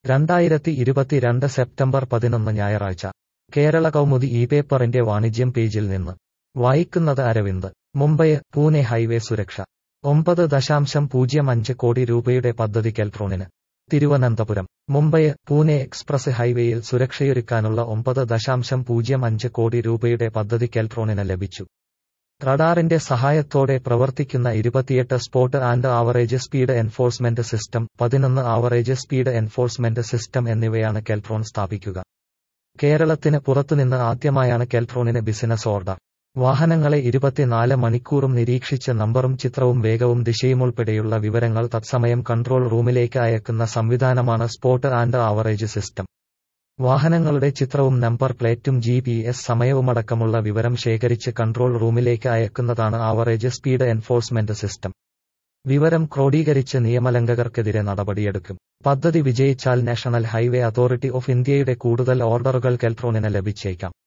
രണ്ടായിരത്തി ഇരുപത്തിരണ്ട് സെപ്റ്റംബർ പതിനൊന്ന് ഞായറാഴ്ച കേരള കൗമുദി ഈ പേപ്പറിന്റെ വാണിജ്യം പേജിൽ നിന്ന് വായിക്കുന്നത് അരവിന്ദ് മുംബൈ പൂനെ ഹൈവേ സുരക്ഷ ഒമ്പത് ദശാംശം പൂജ്യം അഞ്ച് കോടി രൂപയുടെ പദ്ധതി കെൽട്രോണിന് തിരുവനന്തപുരം മുംബൈ പൂനെ എക്സ്പ്രസ് ഹൈവേയിൽ സുരക്ഷയൊരുക്കാനുള്ള ഒമ്പത് ദശാംശം പൂജ്യം അഞ്ച് കോടി രൂപയുടെ പദ്ധതി കെൽട്രോണിന് ലഭിച്ചു റഡാറിന്റെ സഹായത്തോടെ പ്രവർത്തിക്കുന്ന ഇരുപത്തിയെട്ട് spot and average speed enforcement system പതിനൊന്ന് ആവറേജ് സ്പീഡ് എൻഫോഴ്സ്മെന്റ് സിസ്റ്റം എന്നിവയാണ് കെൽട്രോൺ സ്ഥാപിക്കുക കേരളത്തിന് പുറത്തുനിന്ന് ആദ്യമായാണ് കെൽട്രോണിന് ബിസിനസ് ഓർഡർ വാഹനങ്ങളെ ഇരുപത്തിനാല് മണിക്കൂറും നിരീക്ഷിച്ച് നമ്പറും ചിത്രവും വേഗവും ദിശയുമുൾപ്പെടെയുള്ള വിവരങ്ങൾ തത്സമയം കൺട്രോൾ റൂമിലേക്ക് അയക്കുന്ന സംവിധാനമാണ് സ്പോട്ട് ആൻഡ് ആവറേജ് സിസ്റ്റം വാഹനങ്ങളുടെ ചിത്രവും നമ്പർ പ്ലേറ്റും ജി പി എസ് സമയവുമടക്കമുള്ള വിവരം ശേഖരിച്ച് കൺട്രോൾ റൂമിലേക്ക് അയക്കുന്നതാണ് ആവറേജ് സ്പീഡ് എൻഫോഴ്സ്മെന്റ് സിസ്റ്റം വിവരം ക്രോഡീകരിച്ച് നിയമലംഘകർക്കെതിരെ നടപടിയെടുക്കും പദ്ധതി വിജയിച്ചാൽ നാഷണൽ ഹൈവേ അതോറിറ്റി ഓഫ് ഇന്ത്യയുടെ കൂടുതൽ ഓർഡറുകൾ കെൽട്രോണിന് ലഭിച്ചേക്കാം